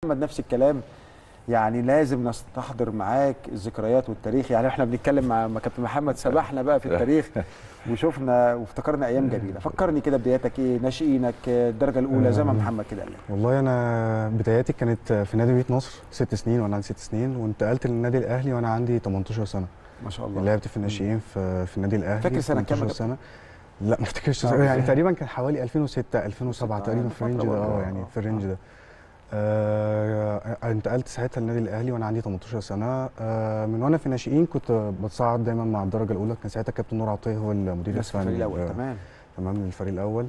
محمد نفس الكلام يعني لازم نستحضر معاك الذكريات والتاريخ يعني احنا بنتكلم مع مع كابتن محمد سبحنا بقى في التاريخ وشفنا وافتكرنا ايام جميله فكرني كده بداياتك ايه ناشئينك الدرجه الاولى زي ما محمد كده قال لك والله انا بداياتي كانت في نادي مدينه نصر ست سنين وانا عندي ست سنين وانتقلت للنادي الاهلي وانا عندي 18 سنه ما شاء الله لعبت في الناشئين في في النادي الاهلي فاكر سنة كام 18 سنه لا ما افتكرش آه، يعني أوكي. تقريبا كان حوالي 2006 2007 آه، تقريبا في الرينج ده فترة اه برضه. يعني آه، في الرينج ده آه انتقلت ساعتها للنادي الاهلي وانا عندي 18 سنه آه من وانا في الناشئين كنت بتصعد دايما مع الدرجه الاولى كان ساعتها كابتن نور عطيه هو المدير بس في الفريق الفني الاول آه، تمام تمام للفريق الاول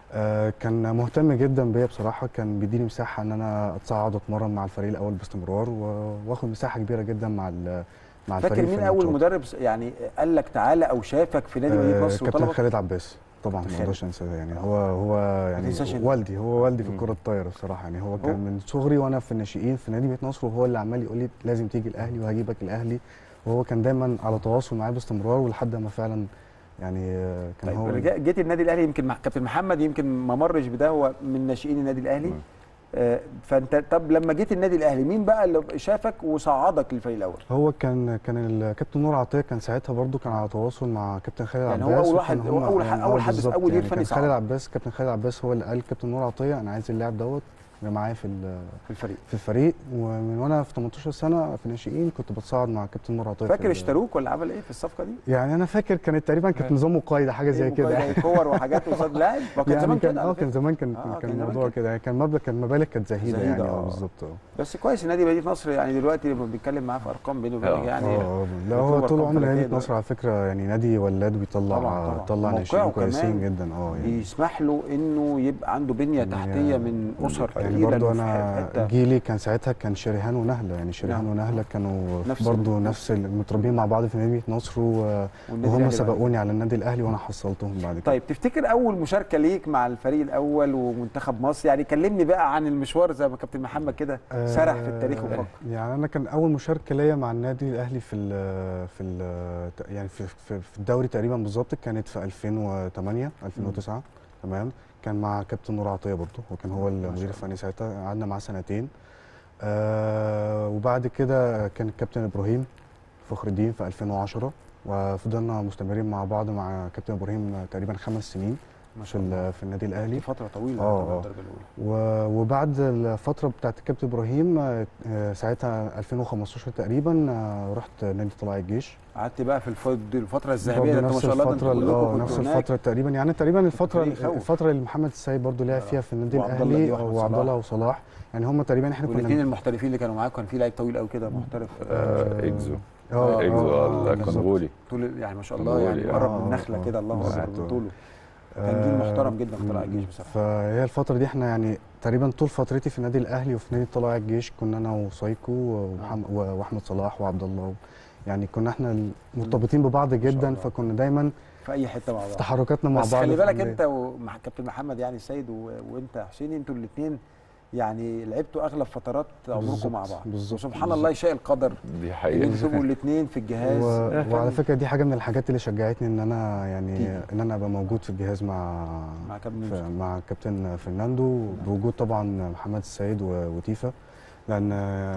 آه كان مهتم جدا بيا بصراحه كان بيديني مساحه ان انا اتصعد واتمرن مع الفريق الاول باستمرار و- واخد مساحه كبيره جدا مع ال- مع الفريق فاكر في مين اول الماتشات. مدرب يعني قال لك تعالى او شافك في نادي مدينه آه نصر كابتن وطلبك خالد عباس طبعا كابتن ما اقدرش انساه يعني هو هو يعني تنساش إن- والدي هو والدي في مم. الكره الطايره بصراحه يعني هو هو- كان من صغري وانا في الناشئين في نادي مدينه نصر وهو اللي عمال يقول لي لازم تيجي الاهلي وهجيبك الاهلي وهو كان دايما على تواصل معايا باستمرار ولحد ما فعلا يعني آه، كان طيب هو رجع- جيت النادي الاهلي يمكن مع كابتن محمد يمكن ما مرش بده هو من ناشئين النادي الاهلي مم. آه، فانت طب لما جيت النادي الاهلي مين بقى اللي شافك وصعدك للفريق الاول هو كان كان الكابتن نور عطيه كان ساعتها برضو كان على تواصل مع كابتن خالد يعني هو عباس أول وكان واحد- هم- هو أول ح- يعني أول آه حد- بالظبط أول مدير يعني فني كان صعد. خالد عباس كابتن خالد عباس هو اللي قال كابتن نور عطيه انا عايز اللاعب دوت يبقى معايا في ال- في الفريق في الفريق ومن وانا في 18 سنه في الناشئين كنت بتصعد مع كابتن نور عطيه في فاكر ال- اشتروك ولا عمل ايه في الصفقه دي؟ يعني انا فاكر كانت تقريبا كانت نظام مقايضه حاجه زي إيه كده مقابل زي كور وحاجات قصاد لاعب ما كان يعني زمان كان كده اه على كان فكرة. زمان كان آه، كان كان زمان الموضوع كده. كده يعني كان مبلغ كان مبالغ كانت زهيده زهيدة، يعني آه. اه بالظبط اه بس كويس نادي مدينه نصر يعني دلوقتي لما بنتكلم معاه في ارقام بينه وبينك آه. يعني اه لا بيطلب هو طول أرقام عمر فلكية نادي دلوقتي. نصر على فكره يعني نادي ولاد وبيطلع طبعاً، طبعاً. طلع موقعه ناشئين كويسين كمان جدا اه يعني بيسمح له انه يبقى عنده بنيه يعني تحتيه من اسر يعني كتيره برضو إنه في انا حتة- جيلي كان ساعتها كان شريهان ونهله يعني شريهان نعم. ونهله كانوا نفس برضو ال- نفس المتربيين مع بعض في نادي نصر و- والنادي وهم الأهلي بعد سبقوني على النادي الاهلي وانا حصلتهم بعد كده طيب تفتكر اول مشاركه ليك مع الفريق الاول ومنتخب مصر يعني كلمني بقى عن المشوار زي ما كابتن محمد كده سرح في التاريخ آه، وفكر يعني انا كان اول مشاركه ليا مع النادي الاهلي في ال في ال يعني في في في الدوري تقريبا بالظبط كانت في 2008 2009 تمام كان مع كابتن نور عطيه برضه هو كان هو المدير الله. الفني ساعتها قعدنا معاه سنتين آه وبعد كده كان الكابتن ابراهيم فخر الدين في 2010 وفضلنا مستمرين مع بعض مع كابتن ابراهيم تقريبا خمس سنين ما في شاء الله ال- في النادي دي الاهلي فتره طويله آه، طبعاً آه. الدرجه الاولى و- وبعد الفترة بتاعت الكابتن إبراهيم آه، آه، ساعتها 2015 تقريبا آه، رحت نادي طلائع الجيش قعدت بقى في الفض- الفتره الذهبيه برضه ده انت ما نفس شاء الله ده الفترة انتوا اللي- كلكم اه كنتوا نفس هناك. الفترة تقريبا يعني تقريبا الفترة فريق يخوف. الفترة اللي محمد السيد برضه لعب آه. فيها في النادي وعبد الله دي الأهلي وأحمد وعبد صلاح. الله وصلاح يعني هم تقريبا احنا والاثنين كنا المحترفين اللي كانوا معاك كان في لعيب طويل قوي كده محترف آه، إكزو. آه، اكزو آه، آه، بالظبط. الكونغولي طول يعني ما شاء كان الله يعني بيقول قرب آه، من نخله آه، كده الله بالظبط. اكبر من طوله كان جيل محترم جدا في طلائع الجيش بصراحه فهي الفترة دي احنا يعني تقريبا طول فترتي في النادي الأهلي وفي نادي طلائع الجيش كنا أنا وسايكو ومحمد- وأحمد صلاح وعبد الله يعني كنا احنا مرتبطين ببعض جدا الله. فكنا دايما في اي حته مع بعض في تحركاتنا مع بس بعض خلي في بالك الأندية. انت ومع كابتن محمد يعني السيد و... وانت حسين انتوا الاثنين يعني لعبتوا اغلب فترات عمركم بالظبط، مع بعض بالظبط، وسبحان بالظبط. الله يشاء القدر دي ان حقيقه انتوا تبقوا الاثنين في الجهاز و... كان وعلى فكره دي حاجه من الحاجات اللي شجعتني ان انا يعني تيجي. ان انا ابقى موجود في الجهاز مع مع كابتن في... يوسف. مع كابتن فرناندو بوجود طبعا محمد السيد و... وتيفا لان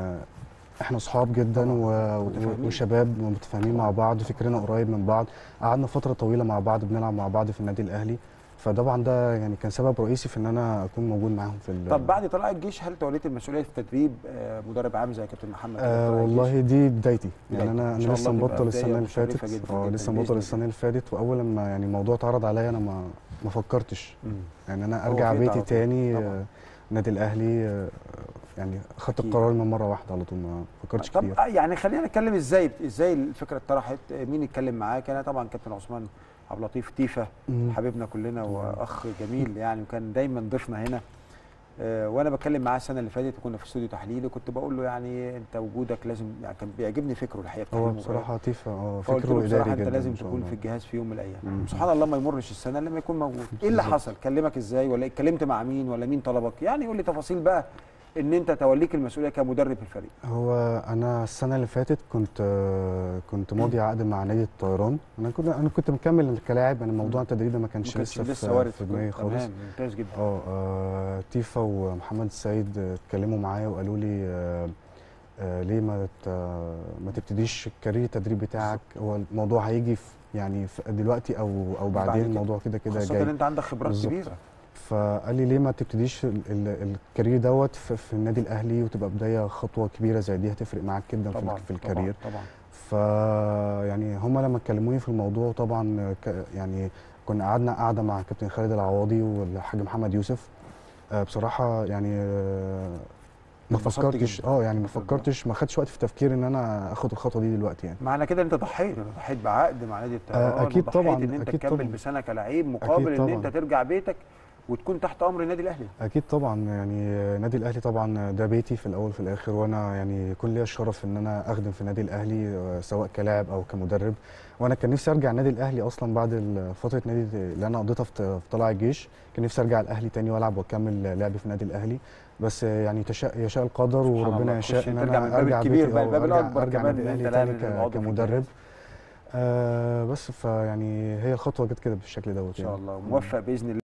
احنا صحاب جدا طبعاً. و... متفاهمين. وشباب متفاهمين مع بعض فكرنا قريب من بعض قعدنا فتره طويله مع بعض بنلعب مع بعض في النادي الاهلي فطبعا ده يعني كان سبب رئيسي في ان انا اكون موجود معاهم في ال... طب بعد طلائع الجيش هل توليت المسؤوليه في التدريب آه، مدرب عام زي كابتن محمد كده في آه طلائع الجيش؟ والله دي بدايتي يعني بدايتك. انا إن شاء انا لسه الله تبقى مبطل بداية السنه اللي مشرفة فاتت جداً اه جداً لسه بإذن مبطل الله. السنه اللي فاتت واول لما يعني الموضوع اتعرض عليا انا ما ما فكرتش مم. يعني انا هو ارجع فيت بيتي على طول. تاني طبعاً. آه، نادي الاهلي آه، يعني خدت أكيد. القرار من مره واحده على طول ما فكرتش طب كتير آه، يعني خلينا نتكلم ازاي ازاي الفكره اتطرحت آه، مين اتكلم معاك انا طبعا كابتن عثمان عبد اللطيف تيفا مم. حبيبنا كلنا واخ جميل يعني وكان دايما ضيفنا هنا آه، وانا بتكلم معاه السنه اللي فاتت وكنا في استوديو تحليلي كنت بقول له يعني انت وجودك لازم يعني كان بيعجبني فكره الحقيقه في هو تحليل المباريات. بصراحه لطيفه اه فقلت فكره له بصراحه اداري انت جدا لازم ما شاء تكون الله. في الجهاز في يوم من الايام مم. سبحان الله ما يمرش السنه لما يكون موجود ايه اللي بالظبط. حصل كلمك ازاي ولا اتكلمت مع مين ولا مين طلبك يعني قول لي تفاصيل بقى ان انت توليك المسؤوليه كمدرب الفريق هو انا السنه اللي فاتت كنت آه، كنت ماضي عقد مع نادي الطيران انا كنت انا كنت مكمل كلاعب انا موضوع التدريب ده ما ما كانش كانش لسه لسه في, وارد في دماغي خالص تمام ممتاز جدا اه آه، تيفا ومحمد السيد آه، اتكلموا معايا وقالوا لي آه، آه، ليه ما ت- ما تبتديش الكارير التدريب بتاعك هو الموضوع هيجي في يعني في دلوقتي او او بعد بعدين كده. الموضوع كده كده خاصه جاي ان انت عندك خبرات بالظبط. كبيره فقال لي ليه ما تبتديش ال- ال- الكارير دوت في, في النادي الاهلي وتبقى بدايه خطوه كبيره زي دي هتفرق معاك جدا في, طبعا ال- في الكارير طبعا, طبعا. ف يعني هم لما كلموني في الموضوع طبعا ك يعني كنا قعدنا قعده مع كابتن خالد العواضي والحاج محمد يوسف آه، بصراحه يعني آه، ما اتبسطت فكرتش جدا. اه يعني ما اتبسطت. فكرتش ما خدتش وقت في التفكير ان انا اخد الخطوه دي دلوقتي يعني معنى كده انت ضحيت انت ضحيت بعقد مع نادي الطيران أكيد وضحيت طبعاً، ان انت أكيد تكمل طبعاً. بسنه كلاعب مقابل ان طبعاً. انت ترجع بيتك وتكون تحت امر النادي الاهلي اكيد طبعا يعني النادي الاهلي طبعا ده بيتي في الاول وفي الاخر وانا يعني يكون ليا الشرف ان انا اخدم في النادي الاهلي آه، سواء كلاعب او كمدرب وانا كان نفسي ارجع النادي الاهلي اصلا بعد ال- فتره نادي اللي انا قضيتها في في طلائع الجيش كان نفسي ارجع الاهلي تاني والعب واكمل لعبي في النادي الاهلي بس يعني تشاء يشاء القدر سبحان الله. وربنا يشاء تخش ان ترجع من انا الباب ارجع الكبير بيتي بقى، أو الباب أرجع- الأكبر ارجع كمان النادي إن الاهلي أنت تاني لاعب ك- عضو في كمدرب الجهاز. آه بس فيعني هي الخطوه جت كده بالشكل دوت ان شاء يعني الله موفق باذن الله